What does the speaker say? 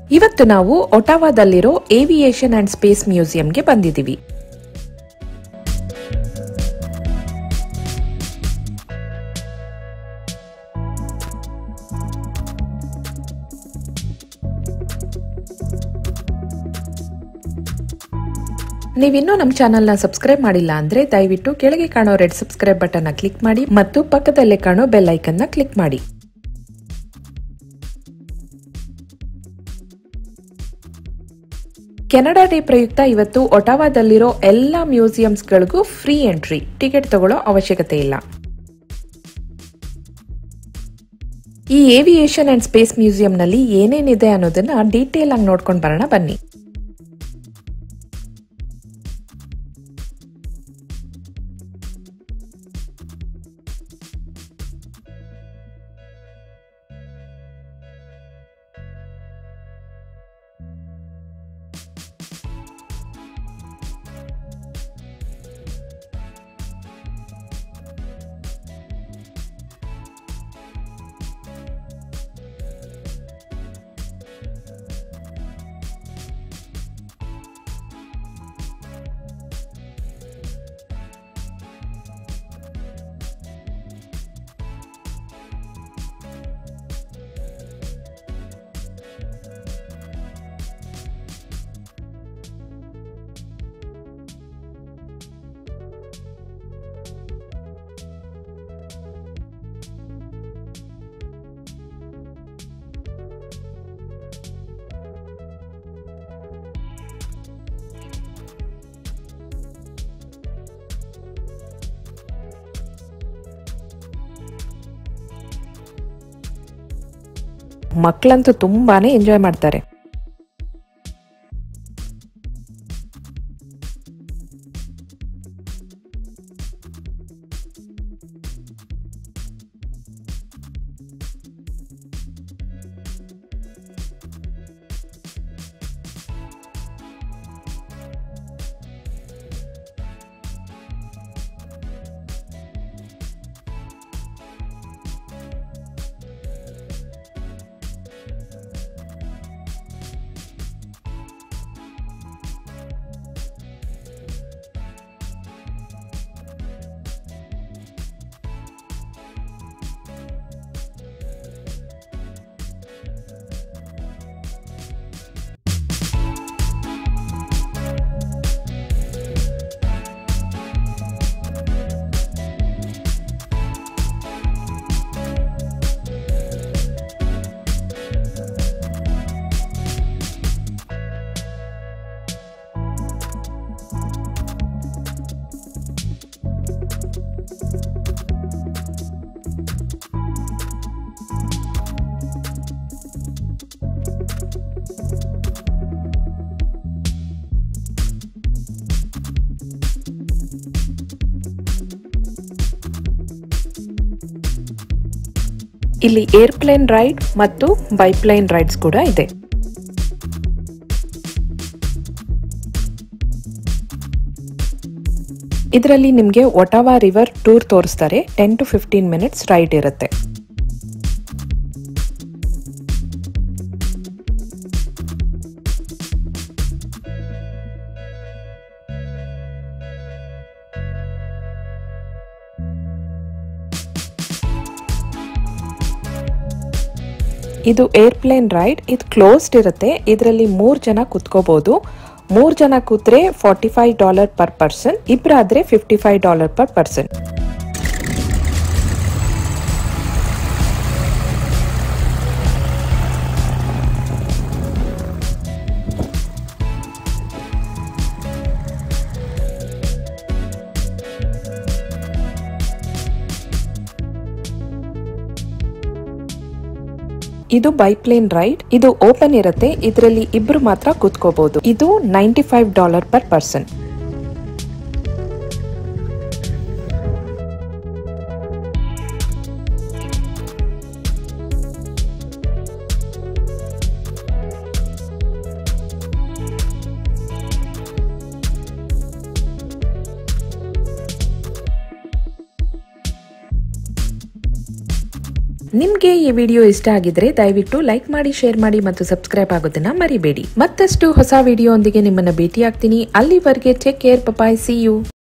ಇವತ್ತು ನಾವು ಒಟಾವಾದಲ್ಲಿರೋ ಏವಿಯೇಷನ್ ಅಂಡ್ ಸ್ಪೇಸ್ ಮ್ಯೂಸಿಯಂಗೆ ಬಂದಿದ್ದೀವಿ ನೀವಿನ್ನೂ ನಮ್ಮ ಚಾನಲ್ನ ಸಬ್ಸ್ಕ್ರೈಬ್ ಮಾಡಿಲ್ಲ ಅಂದ್ರೆ ದಯವಿಟ್ಟು ಕೆಳಗೆ ಕಾಣೋ ರೆಡ್ ಸಬ್ಸ್ಕ್ರೈಬ್ ಬಟನ್ನ ಕ್ಲಿಕ್ ಮಾಡಿ ಮತ್ತು ಪಕ್ಕದಲ್ಲೇ ಕಾಣೋ ಬೆಲ್ ಐಕನ್ನ ಕ್ಲಿಕ್ ಮಾಡಿ ಕೆನಡಾ ಡೇ ಪ್ರಯುಕ್ತ ಇವತ್ತು ಒಟಾವಾದಲ್ಲಿರೋ ಎಲ್ಲ ಮ್ಯೂಸಿಯಂಸ್ಗಳಿಗೂ ಫ್ರೀ ಎಂಟ್ರಿ ಟಿಕೆಟ್ ತಗೊಳ್ಳೋ ಅವಶ್ಯಕತೆ ಇಲ್ಲ ಈ ಏವಿಯೇಷನ್ ಅಂಡ್ ಸ್ಪೇಸ್ ಮ್ಯೂಸಿಯಂನಲ್ಲಿ ಏನೇನಿದೆ ಅನ್ನೋದನ್ನ ಡೀಟೇಲ್ ಆಗಿ ನೋಡ್ಕೊಂಡು ಬರೋಣ ಬನ್ನಿ ಮಕ್ಕಳಂತೂ ತುಂಬಾನೇ ಎಂಜಾಯ್ ಮಾಡ್ತಾರೆ ಇಲ್ಲಿ ಏರ್ಪ್ಲೇನ್ ರೈಡ್ ಮತ್ತು ಬೈಪ್ಲೈನ್ ರೈಡ್ಸ್ ಕೂಡ ಇದೆ ಇದರಲ್ಲಿ ನಿಮಗೆ ಒಟಾವಾ ರಿವರ್ ಟೂರ್ ತೋರಿಸ್ತಾರೆ ten to fifteen minutes ride ಇರುತ್ತೆ ಇದು ಏರ್ಪ್ಲೇನ್ ರೈಡ್ ಇದು ಕ್ಲೋಸ್ಡ್ ಇರುತ್ತೆ ಇದರಲ್ಲಿ ಮೂರ್ ಜನ ಕುತ್ಕೋಬಹುದು ಮೂರ್ ಜನ ಕೂತ್ರೆ forty five dollar per person ಇಬ್ಬರಾದ್ರೆ fifty five dollar per person ಇದು ಬೈಪ್ಲೇನ್ ರೈಡ್ ಇದು ಓಪನ್ ಇರುತ್ತೆ ಇದರಲ್ಲಿ ಇಬ್ರು ಮಾತ್ರ ಕೂತ್ಕೋಬಹುದು ಇದು ninety five dollar per person ನಿಮ್ಗೆ ಈ ವಿಡಿಯೋ ಇಷ್ಟ ಆಗಿದ್ರೆ ದಯವಿಟ್ಟು ಲೈಕ್ ಮಾಡಿ ಶೇರ್ ಮಾಡಿ ಮತ್ತು ಸಬ್ಸ್ಕ್ರೈಬ್ ಆಗೋದನ್ನ ಮರಿಬೇಡಿ ಮತ್ತಷ್ಟು ಹೊಸ ವಿಡಿಯೋ ಒಂದಿಗೆ ನಿಮ್ಮನ್ನ ಭೇಟಿ ಆಗ್ತೀನಿ ಅಲ್ಲಿವರೆಗೆ take care bye bye see you